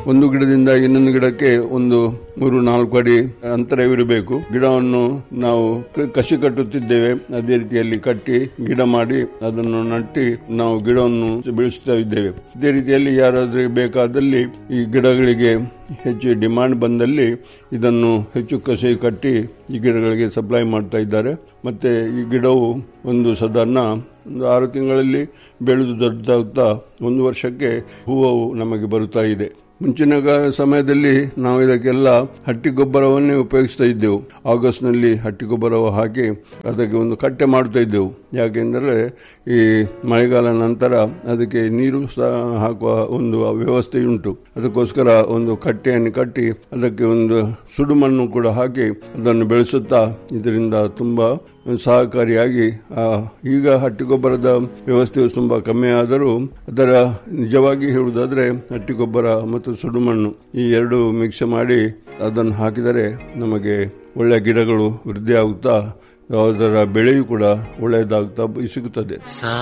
ಒಂದು ಗಿಡದಿಂದ ಇನ್ನೊಂದು ಗಿಡಕ್ಕೆ ಒಂದು ಮೂರು ನಾಲ್ಕು ಅಡಿ ಅಂತರವಿರಬೇಕು ಗಿಡವನ್ನು ನಾವು ಕ- ಕಸಿ ಕಟ್ಟುತ್ತಿದ್ದೇವೆ ಅದೇ ರೀತಿಯಲ್ಲಿ ಕಟ್ಟಿ ಗಿಡ ಮಾಡಿ ಅದನ್ನು ನಟ್ಟಿ ನಾವು ಗಿಡವನ್ನು ಬೆಳೆಸ್ತಾ ಇದ್ದೇವೆ ಇದೇ ರೀತಿಯಲ್ಲಿ ಯಾರಾದ್ರೂ ಬೇಕಾದಲ್ಲಿ ಈ ಗಿಡಗಳಿಗೆ ಹೆಚ್ಚು ಡಿಮಾಂಡ್ ಬಂದಲ್ಲಿ ಇದನ್ನು ಹೆಚ್ಚು ಕಸಿ ಕಟ್ಟಿ ಈ ಗಿಡಗಳಿಗೆ ಸಪ್ಲೈ ಮಾಡ್ತಾ ಇದ್ದಾರೆ ಮತ್ತೆ ಈ ಗಿಡವು ಒಂದು ಸಾಧಾರಣ ಒಂದು ಆರು ತಿಂಗಳಲ್ಲಿ ಬೆಳೆದು ದೊಡ್ಡದಾಗ್ತಾ ಒಂದು ವರ್ಷಕ್ಕೆ ಹೂವು ನಮಗೆ ಬರುತ್ತಾ ಇದೆ ಮುಂಚಿನ ಗ- ಸಮಯದಲ್ಲಿ ನಾವು ಇದಕ್ಕೆಲ್ಲ ಹಟ್ಟಿ ಗೊಬ್ಬರವನ್ನೇ ಉಪಯೋಗಿಸ್ತಾ ಇದ್ದೆವು ಆಗಸ್ಟ್ ನಲ್ಲಿ ಹಟ್ಟಿ ಗೊಬ್ಬರ ಹಾಕಿ ಅದಕ್ಕೆ ಒಂದು ಕಟ್ಟೆ ಮಾಡ್ತಾ ಇದ್ದೆವು ಯಾಕೆಂದರೆ ಈ ಮಳೆಗಾಲ ನಂತರ ಅದಕ್ಕೆ ನೀರು ಸಹ ಹಾಕುವ ಒಂದು ವ್ಯವಸ್ಥೆ ಉಂಟು ಅದಕ್ಕೋಸ್ಕರ ಒಂದು ಕಟ್ಟೆಯನ್ನು ಕಟ್ಟಿ ಅದಕ್ಕೆ ಒಂದು ಸುಡುಮಣ್ಣು ಕೂಡ ಹಾಕಿ ಅದನ್ನು ಬೆಳೆಸುತ್ತಾ ಇದರಿಂದ ತುಂಬಾ ಸಹಕಾರಿಯಾಗಿ ಆ, ಈಗ ಹಟ್ಟಿಗೊಬ್ಬರದ ವ್ಯವಸ್ಥೆಯು ತುಂಬಾ ಕಮ್ಮಿ ಆದರೂ ಅದರ ನಿಜವಾಗಿ ಹೇಳುವುದಾದ್ರೆ ಹಟ್ಟಿಗೊಬ್ಬರ ಮತ್ತು ಸುಡುಮಣ್ಣು ಈ ಎರಡು ಮಿಕ್ಸ್ ಮಾಡಿ ಅದನ್ನು ಹಾಕಿದರೆ ನಮಗೆ ಒಳ್ಳೆಯ ಗಿಡಗಳು ವೃದ್ಧಿಯಾಗುತ್ತಾ ಅದರ ಬೆಳೆಯೂ ಕೂಡ ಒಳ್ಳೆಯದಾಗ್ತಾ ಸಿಗುತ್ತದೆ